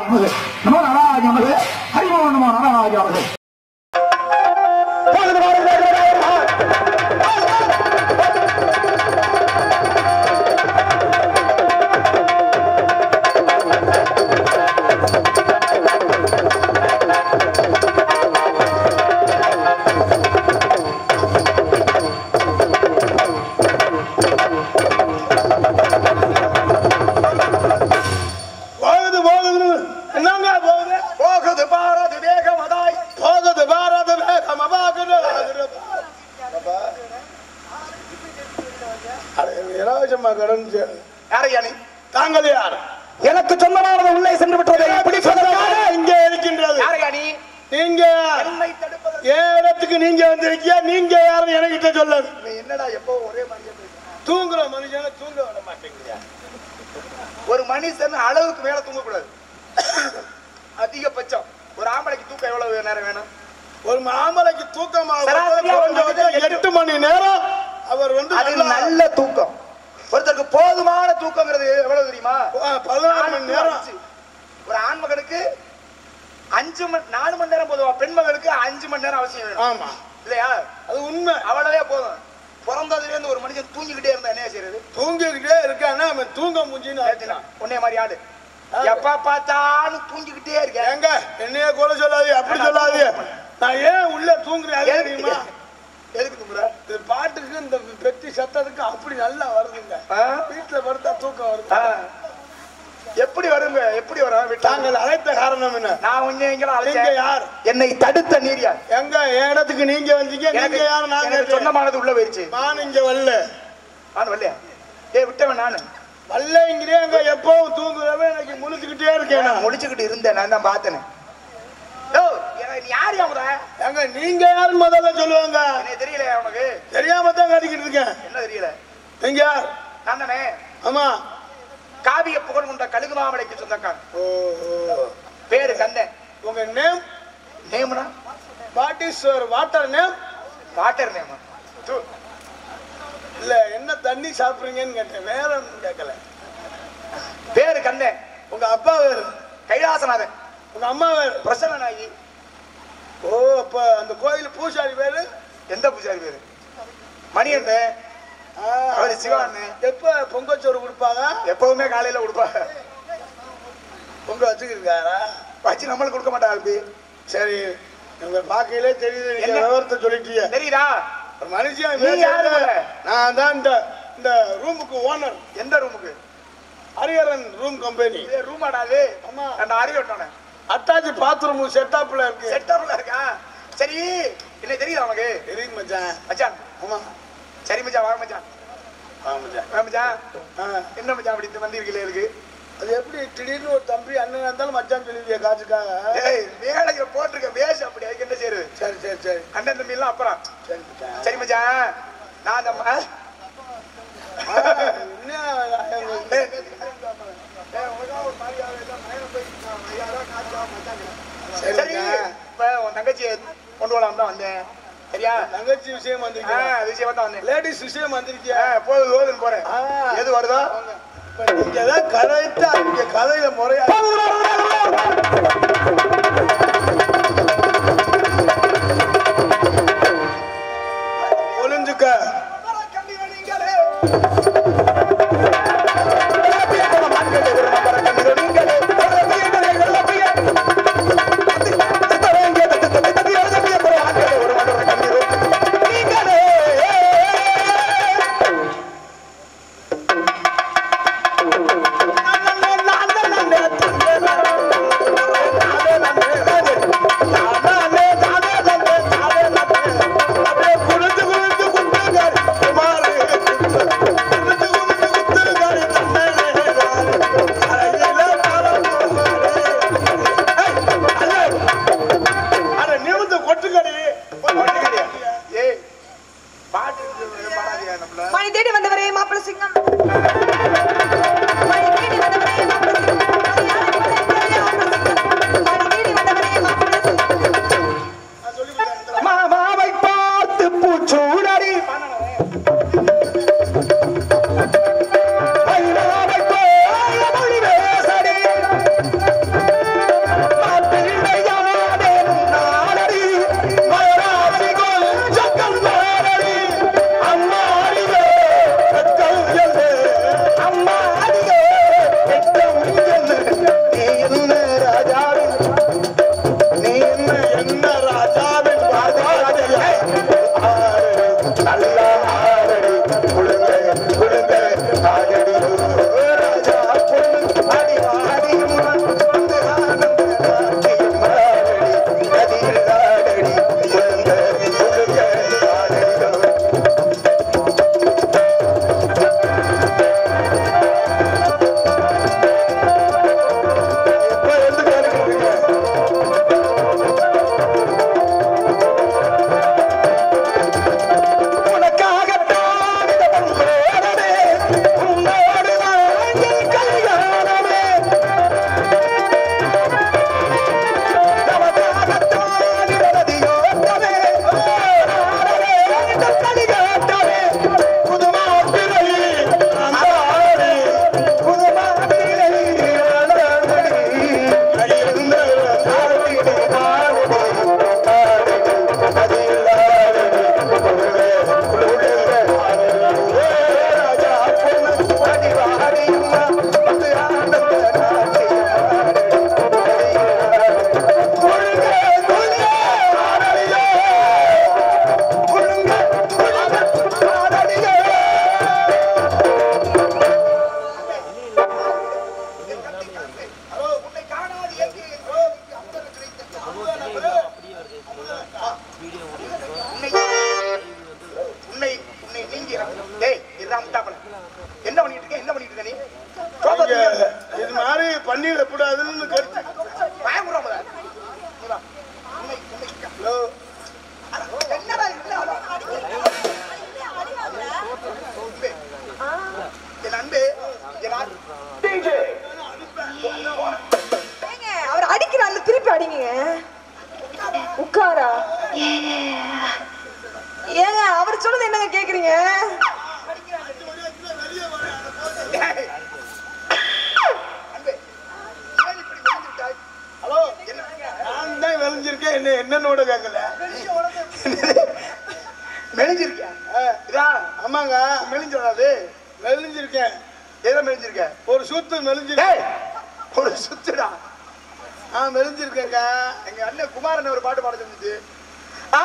நமது நமோ நாராஜ நமது ஹரிமோ நமோ நாராஜ நமது போகுது போகுது என்னங்க போகுது போகுது பாரது வேகமதாய் போகுது பாரத வேகம் அபாகுது இலவசமா கடந்து யாரையா நீ தாங்கள் யார் எனக்கு சொந்தமானது உள்ளே சென்று விட்டதை பிடிப்பதற்காக இங்கே இருக்கின்றது யாரையா நீ நீங்க என்னை தடுப்பதற்கு என் இடத்துக்கு நீங்க வந்திருக்கியா நீங்க யாரும் என்கிட்ட சொல்லு நீ என்னடா எப்போ ஒரே மனுஷன் பேசுற? தூங்குற மனுஷனை தூங்க விட மாட்டேங்கிறீங்க ஒரு மனுஷன் அளவுக்கு மேல தூங்கக்கூடாது அதிகபட்சம் ஒரு ஆம்பளைக்கு தூக்கம் எவ்வளவு நேரம் வேணும் ஒரு மாமலைக்கு தூக்கமாக சராசரியா ஒரு மனிதனுக்கு எட்டு மணி நேரம் அவர் வந்து அது நல்லா நல்ல தூக்கம் ஒருத்தருக்கு போதுமான தூக்கங்கிறது எவ்வளவு தெரியுமா ப- பதினாறு நாலு மணி to நேரம் அஞ்சு. ஒரு ஆண் மகனுக்கு அஞ்சு மணி நாலு மணி நேரம் போதும் பெண் மகனுக்கு அஞ்சு மணி நேரம் அவசியம் வேணும் ஆமா இல்லையா அது உண்மை அவ்வளவே போதும் பிறந்ததுல இருந்து ஒரு மனுஷன் தூங்கிக்கிட்டே இருந்தா என்ன செய்யறது தூங்கிக்கிட்டே இருக்கானா அவன் தூங்க முடிஞ்சுன்னு கேட்டுலாம் உன்னைய மாதிரி ஆளு எப்ப பார்த்தாலும் தூங்கிக்கிட்டே இருக்கேன் ஏங்க என்னைய கூட சொல்லாதீ அப்படி சொல்லாதீ நான் ஏன் உள்ள தூங்குறேன் அது தெரியுமா எதுக்கு தூங்குற இந்த பாட்டுக்கு இந்த பெட்டி சத்தத்துக்கு அப்படி நல்லா வருதுங்க ஆ? வீட்டுல படுத்தா தூக்கம் வருது ஆ. எப்படி வருங்க எப்படி வரும் விட்டாங்க தாங்கள் அழைத்த காரணம் என்ன நான் உன்னை எங்கெல்லாம் நீங்க அழைச்சேன் யார் என்னை தடுத்த நீர் யார் எங்க என் இடத்துக்கு நீங்க வந்தீங்க எனக்கு நீங்க யார் நாங்க எனக்கு சொந்தமானது உள்ள போயிருச்சு நான் இங்க வரல நான் வரலையா ஏ விட்டவன் நானு வரலைங்கிறே அங்க எப்பவும் தூங்குறவன் எனக்கு முழிச்சுக்கிட்டே இருக்கேன் நான் நான். முடிச்சுக்கிட்டு இருந்தேன் நான் தான் பார்த்தேன் யோ எனக்கு நீ யார் யாமுதா ஏங்க நீங்க யாருன்னு முதல்ல சொல்லுவாங்க எனக்கு தெரியல உனக்கு தெரியாம தான் கட்டிக்கிட்டு இருக்கேன் என்ன தெரியல நீங்க யார் நான் தானே ஆமா காவிய புகழ் கொண்ட கழுகு மாமலைக்கு சொந்தக்காரன் ஓ ஓ. பேரு கந்தன் உங்க நேம் நேம்னா what is your water name water name இல்ல என்ன தண்ணி சாப்பிடுறீங்கன்னு கேட்டேன் வேற ஒன்றும் கேட்கல பேரு கந்தன் உங்க அப்பா வேறு கைலாசநாதன் உங்க அம்மா வேறு பிரசன்ன நாயகி ஓ அப்ப அந்த கோயில் பூசாரி பேரு எந்த பூஜாரி பேரு மணியன் ஆ, அவரு சிவான்னு. எப்ப பொங்கச்சோறு கொடுப்பாங்க எப்பவுமே காலையில கொடுப்பாங்க பொங்க வச்சுக்கிருக்காரா வச்சு நம்மளுக்கு கொடுக்க மாட்டா அல்பி சரி உங்க பார்க்கையிலே தெரியுது நீங்க என்ன? விவரத்தை சொல்லிட்டீங்க தெரியுதா ஒரு மனுஷன் நீ பேசுறது, யாரு முத? நான் தான் இந்த இந்த ரூமுக்கு ஓனர் எந்த ரூமுக்கு ஹரிஹரன் ரூம் கம்பெனி இது ரூம் ஆடாது ஆமா. நான் அறிவிட்டோனே அட்டாச் பாத்ரூம் செட்டப்ல இருக்கு செட்டப்ல இருக்கா சரி இல்லை தெரியுதா உனக்கு தெரியுது மச்சான் மச்சான் ஆமா சரி மச்சான் வாங்க மச்சான் ஆ மச்சான் வா மச்சான் ஆ, என்ன மச்சான் அப்படி வந்திருக்கீங்களே இருக்கு அது எப்படி திடீர்னு ஒரு தம்பி அண்ணன் இருந்தாலும் மச்சான் சொல்லிருக்கிய காசுக்காக ஏய் வேலைக்கு போட்டிருக்க வேஷம் அப்படி அதுக்கு என்ன செய்யுது சரி சரி சரி அண்ணன் தம்பி எல்லாம் அப்புறம் சரி மச்சான் சரி மச்சான் நான் அந்த ம- ஆ, என்ன எங்க- ஏய், ஏய், உனக்கா ஒரு மரியாதை இல்ல, மயிரை போய் நான் மரியாதை காட்டுவா, மச்சான். சரி சரி மச்சான். இப்ப உன் தங்கச்சியை கொண்டு வரலாம் தான் வந்தேன் சரியா தங்கச்சி விஷயம் ஆ, வந்திருக்கீங்க அது விஷயம் தான் வந்தேன் லேடிஸ் விஷயம் வந்திருக்கியா ஆ, போகுது போகுதுன்னு போறேன் ஆ. எது வருதோ இப்ப நீங்க தான் கரெக்டா இங்க கதையில முறையா ஒளிஞ்சுக்க நீங்களே கூடாதுன்னு கருத்து பயமுறா முதல்ல. இங்க வா. உன்னை, உன்னை இங்க. ஹலோ என்னடா இல்ல அன்பே. என் அன்பே என் அன்பு. ஏங்க, அவர் அடிக்கிறாரு திருப்பி அடிங்க உட்காரா ஏங்க அவர் சொன்னது என்னங்க கேக்குறீங்க டேய். அன்பே, ஏன் இப்படி விழுந்து விட்டாய்? ஹலோ என்ன? நான் தான் விளைஞ்சிருக்கேன் என்ன என்னன்னோட கேட்கல மெலிஞ்சிருக்கியா? ஆ, இதான் ஆமாங்க மெலிஞ்சோடாது மெலிஞ்சிருக்கேன் எதை மெலிஞ்சிருக்க ஒரு சுத்து மெலிஞ்சிருக்கேன் டேய், ஒரு சுத்துடா ஆ மெலிஞ்சிருக்கேங்க எங்க அண்ணன் குமாரன் ஒரு பாட்டு பாட சொன்னது ஆ,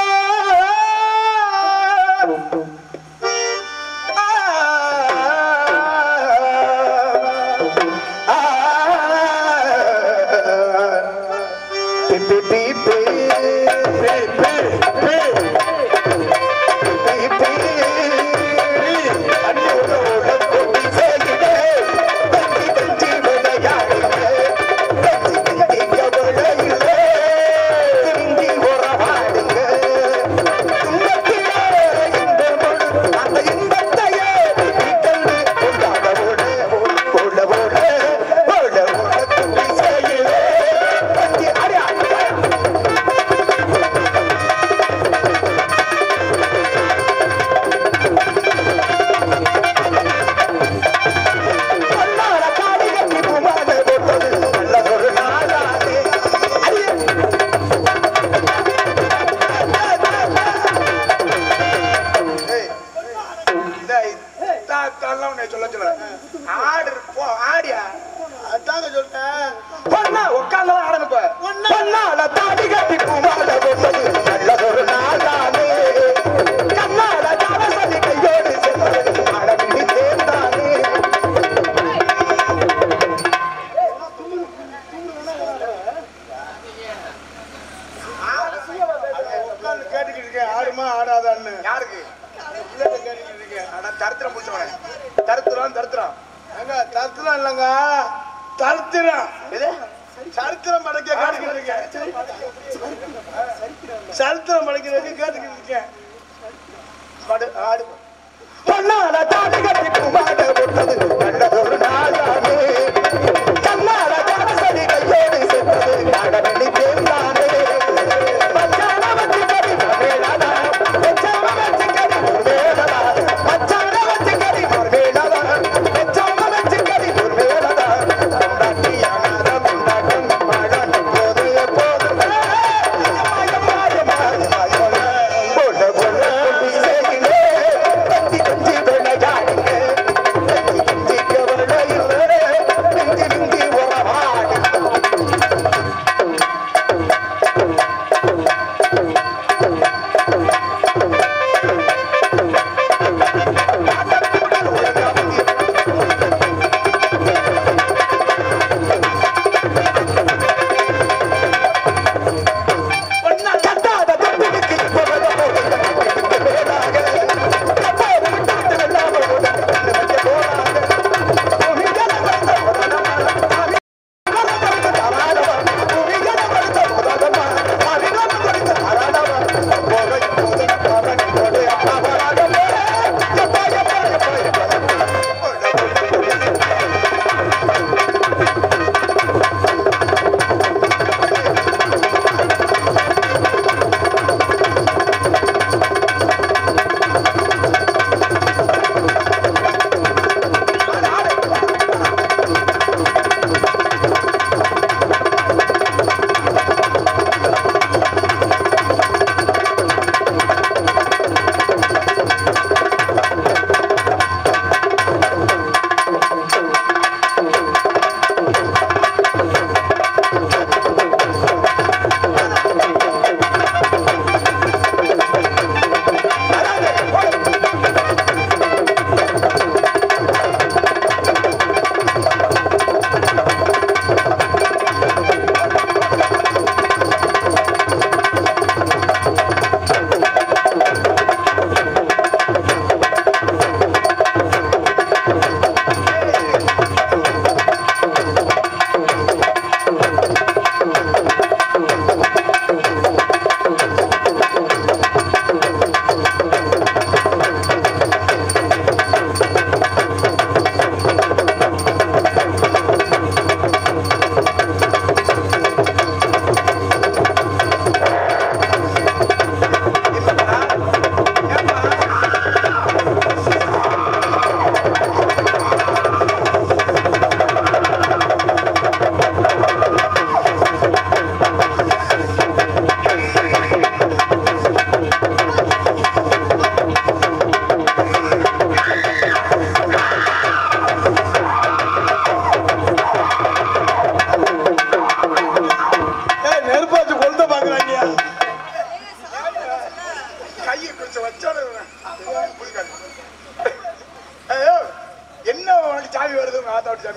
ஏய், இந்த தாத்தாலாம் உன்னை சொல்ல சொல்ல ஆடு போ ஆடியா அதாங்க சொல்லிட்டேன் பொண்ணா உட்கார்ந்தாலும் ஆடணும் இப்ப பொன்னால தாடி கட்டி பூமால போட்டது நல்லதொரு நாளானே கண்ணால தாரசதி கையோடு சென்றது அடவிழி தேர்ந்தானே உட்கார்ந்து கேட்டுக்கிட்டு இருக்கேன் ஆடுமா ஆடாதான்னு யாருக்கு இல்லைன்னு கேட்டுக்கிட்டு இருக்கேன் ஆனா தருத்திரம் பூச்சவன் தருத்திரம் தருத்திரம் ஏங்க தருத்திரம் இல்லைங்க தருத்திரம் எது சரித்திரம் படைக்க கேட்டுக்கிட்டு இருக்கேன் சரித்திரம் படைக்கிறதுக்கு கேட்டுக்கிட்டு இருக்கேன் பாடு ஆடு பொன்னால தாடி கட்டி பூமால போட்டது நல்லதொரு நாளானே கண்ணால தாரசதி கையோடு சென்றது அடவிழி தேர்ந்தானே மச்சான வச்சு கடி மேலாடா மச்சான வச்சு கடி மேலாடா மச்சான வச்சு கடி மேலாடா மச்சான வச்சு கடி மேலாடா முண்டாட்டியானாத முண்டாட்டம் மாடாட்டம் போது போது மாய மாய மாய மாய போல போல செய்கிறே கத்தி கத்தி விளையாடுங்க கத்தி கத்தி கவலையில்லை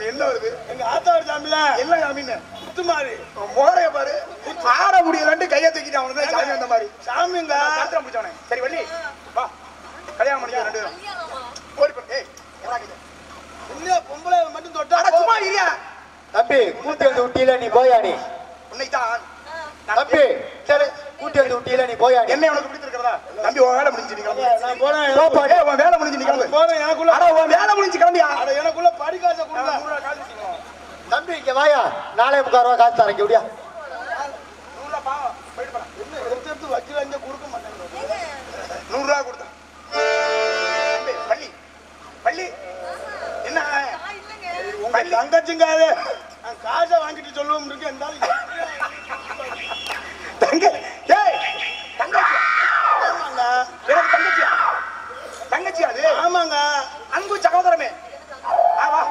சாமி என்ன வருது எங்க ஆத்தாடு சாமில என்ன சாமின்னு முத்து மாதிரி மோரைய பாரு ஆட முடியலன்ட்டு கையை தூக்கிட்டு அவனுக்கு தான் சாமி அந்த மாதிரி சாமிங்க சாத்திரம் பிடிச்சவனே சரி வள்ளி வா கல்யாணம் பண்ணிக்க ரெண்டு பேரும் ஓடி போ ஏய் என்னடா இது? இல்லையா பொம்பளை மட்டும் தொட்டா அட சும்மா இருயா தம்பி கூட்டி வந்து விட்டியில நீ போயா நீ உன்னைத்தான் தம்பி சரி கூட்டி வந்து விட்டியில நீ போயா நீ என்ன உனக்கு பிடிச்சிருக்கிறதா தம்பி உன் வேலை முடிஞ்சு நீ கிளம்பு நான் போறேன் போப்பா, ஏய், உன் வேலை முடிஞ்சு நீ கிளம்பு போறேன் எனக்குள்ள அட உன் வேலை முடிஞ்சு கிளம்பியா அட எனக்குள்ள படிக்காச கொடுங்க தம்பி இங்க வாயா நாளை முக்கால் ரூபா காசு தரேன் விடியா என்ன எடுத்து எடுத்து வைக்கிறாங்க கொடுக்க மாட்டாங்க நூறு ரூபா கொடுத்தேன் தம்பி, பள்ளி பள்ளி என்ன உங்க தங்கச்சிங்க அது நான் காசை வாங்கிட்டு சொல்லுவோம் இருக்கு இருந்தாலும் தங்க ஏய் தங்கச்சி ஆமாங்க எனக்கு தங்கச்சியா தங்கச்சி அது ஆமாங்க அன்பு சகோதரமே ஆ, வா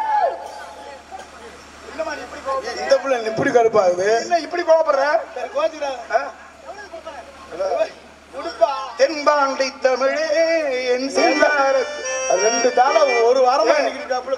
என்னம்மா நீ இப்படி கோவப்படுற? இந்த பிள்ளை இப்படி கடுப்பாகுது என்ன இப்படி கோவப்படுற கோச்சுக்கிறாங்க ஆ? தென்பாண்டி தமிழே என் சிங்கார ரெண்டு தாள ஒரு வாரமா நிக்கிட்டு இருக்காப்புல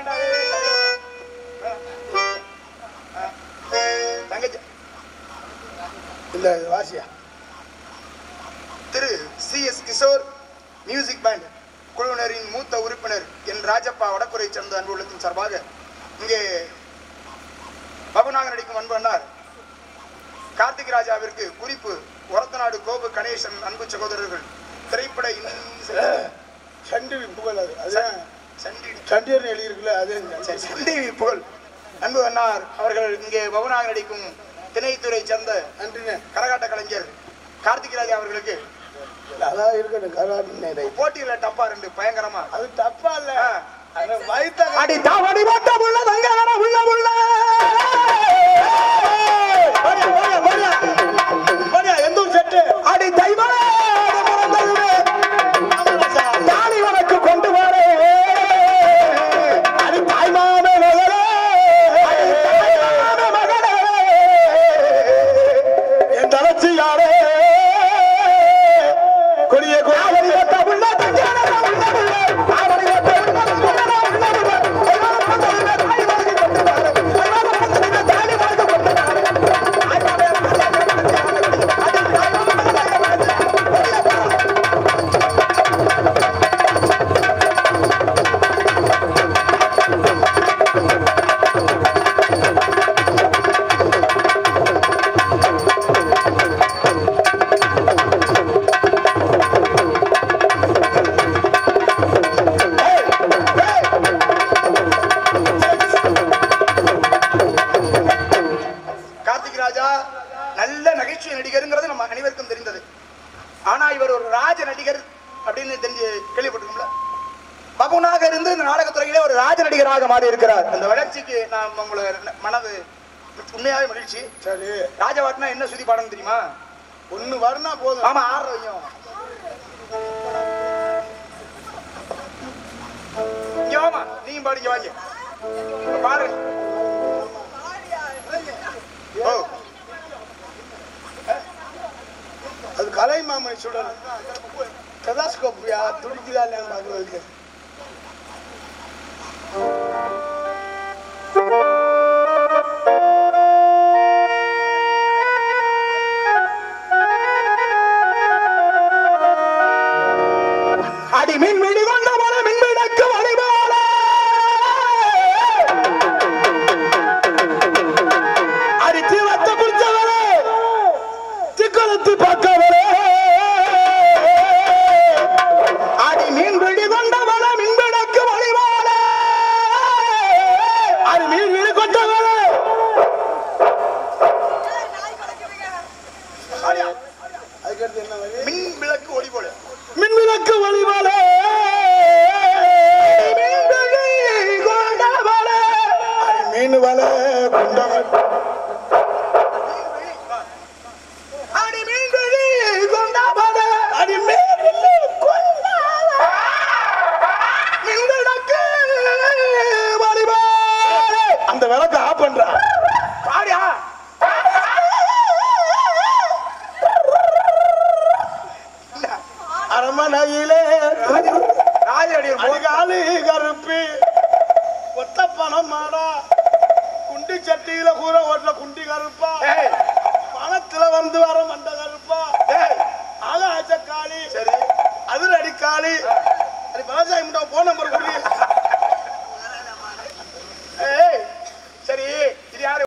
தங்கச்சி இல்ல வாசியா Thiru C S Kishore music band குழுவினரின் மூத்த உறுப்பினர் என் ராஜப்பா வடக்குறை சேர்ந்த அன்பு உள்ளத்தின் சார்பாக இங்கே பகுநாக நடிக்கும் அன்பு அண்ணார் கார்த்திக் ராஜாவிற்கு குறிப்பு ஒரத்தநாடு கோபு கணேசன் அன்பு சகோதரர்கள் திரைப்பட இன்னிசை- சண்டி புகழ் அது அதான் சண்டி சண்டியர்னு எழுதியிருக்குல்ல அது சரி, சண்டி புகழ் அன்பு அண்ணார் அவர்கள் இங்கே பவனாக நடிக்கும் திணைத்துறை சேர்ந்த நன்றிண்ணே கரகாட்ட கலைஞர் கார்த்திக் ராஜா அவர்களுக்கு அதான் இருக்கட்டும் கராட்டி போட்டியில டப்பா ரெண்டு பயங்கரமா அது தப்பா இல்ல ஆ. அது வயித்த அடி தாவடி போட்ட உள்ள தங்கர உள்ள உள்ள எந்த ஒரு செட்டு அடி தெய்வமே தாலி உனக்கு கொண்டு வர அடி தாய்மான மகளே அடி தாய்மான மகளே என் தலைச்சி யாரே கொடிய தாவடி போட்ட உள்ள தங்கர உள்ள உள்ள தாவடி போட்ட உள்ள தங்கர உள்ள உள்ள தெய்வமே கொண்டு வர தாலி உனக்கு கொண்டு வர தெய்வமே கொண்டு வர தாலி உனக்கு கொண்டு வர கார்த்திக் ராஜா நல்ல நகைச்சுவை நடிகருங்கிறது நம்ம அனைவருக்கும் தெரிந்தது ஆனா இவர் ஒரு ராஜ நடிகர் அப்படின்னு தெரிஞ்சு கேள்விப்பட்டிருக்கோம்ல பகுனாக இருந்து இந்த நாடகத்துறையிலே ஒரு ராஜ நடிகராக மாறி இருக்கிறார் அந்த வளர்ச்சிக்கு நான் உங்களை மனது உண்மையாவே மகிழ்ச்சி சரி ராஜவாட்னா என்ன சுதி பாடம் தெரியுமா ஒண்ணு வரனா போதும் ஆமா ஆறு வையும் இங்க வாமா நீயும் பாடிங்க வாங்க இப்ப பாரு ஓ அது கலை மாமணி சுடல் டெலாஸ்கோப் துடிக்குதா இல்லையான்னு பார்க்கறதுக்கு அடி மின் விடி கொண்ட மன மின் விளக்கு வழிபாட அடி தீவத்த குடிச்சவரே சிக்கலத்து பார்க்கவரே அடி மீன் விடி கொண்ட மன மின் விளக்கு வழிபாட அடி மீன் விடி கொண்டவரே அதுக்கடுத்து என்ன வரி மின் விளக்கு ஒளி போல மின் விளக்கு வழிபாடு மின் விழி கொண்டவரே மீன் வலை குண்டவன் அடி மீன் விழி கொண்டவரே அடி மீன் விழி மின் விளக்கு வழிபாடு அந்த விளக்கு ஆஃப் பண்றா பாடியா அரமனையிலே ராஜடியர் அதிகாலி கருப்பி ஒத்த பணம் கையில கூற ஓட்டுல குண்டி கருப்பா ஏய், பணத்துல வந்து வர மண்ட